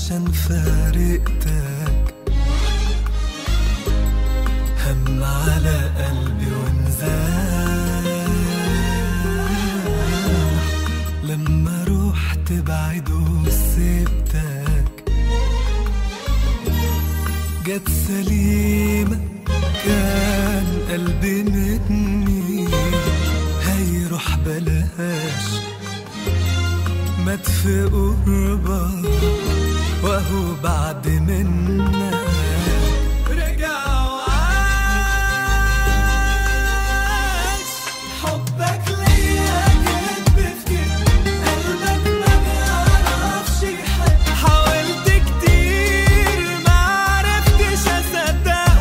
عشان فارقتك هم على قلبي وانزاح لما رحت بعيد وسبتك جت سليمة كان قلبي متني هيروح بلاش مات في قربك وهو بعد منك رجع وعاش حبك ليا كدب في كدب قلبك ما بيعرفش يحب حاولت كتير ما عرفتش اصدقه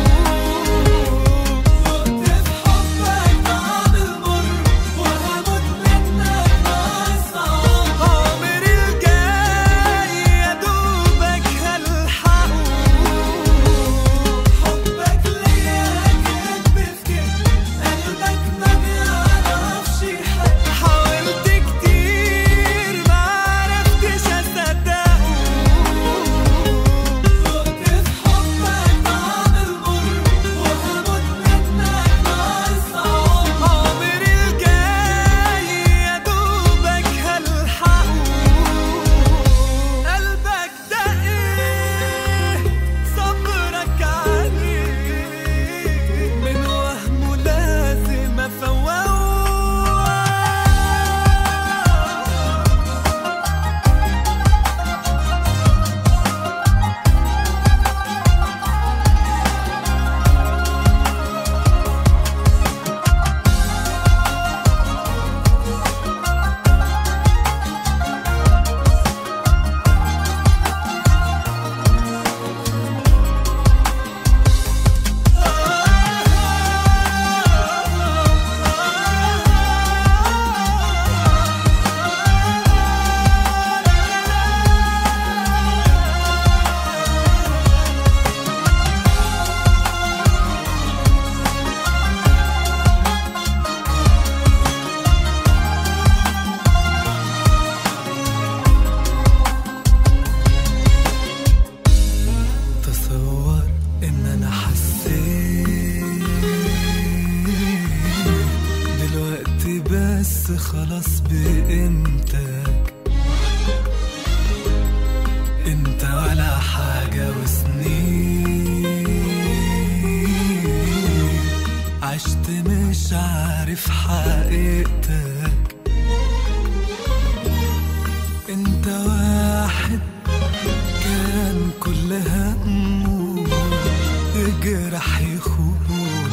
كنت في حبك طعم المر وهموت منك ناقص عمري الجاي يا دوبك هلحقه حبك ليا كدب في كدب قلبك ما بيعرفش يحب حاولت كتير ما عرفتش اصدقه كنت في حبك طعم المر وهموت منك ناقص عمري الجاي يا دوبك هلحقه قلبك ده ايه صبرك عليه من وهمه لازم افوقه تصور ان انا حسيت دلوقتي بس خلاص بقيمتك انت ولا حاجة وسنين عشت مش عارف حقيقتك انت واحد كان كل همه يجرح يخون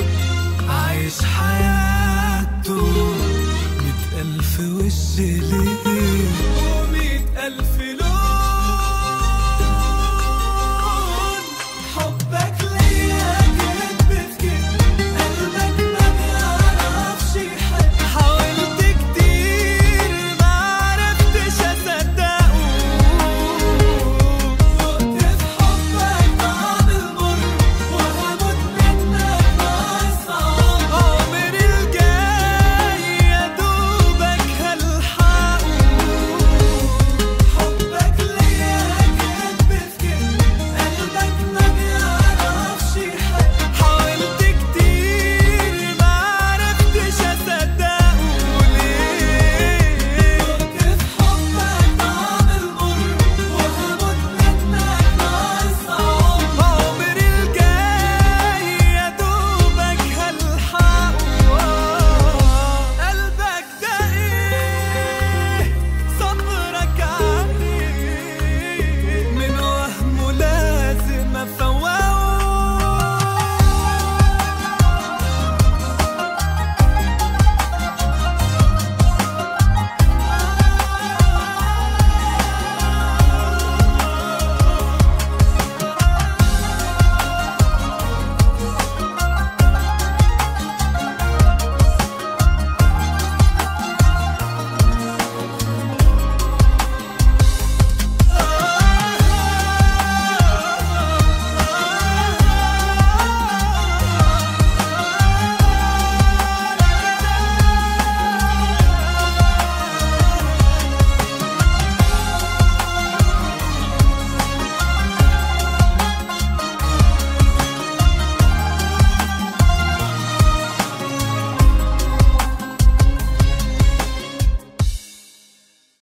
عايش حياته مئة ألف وش ليه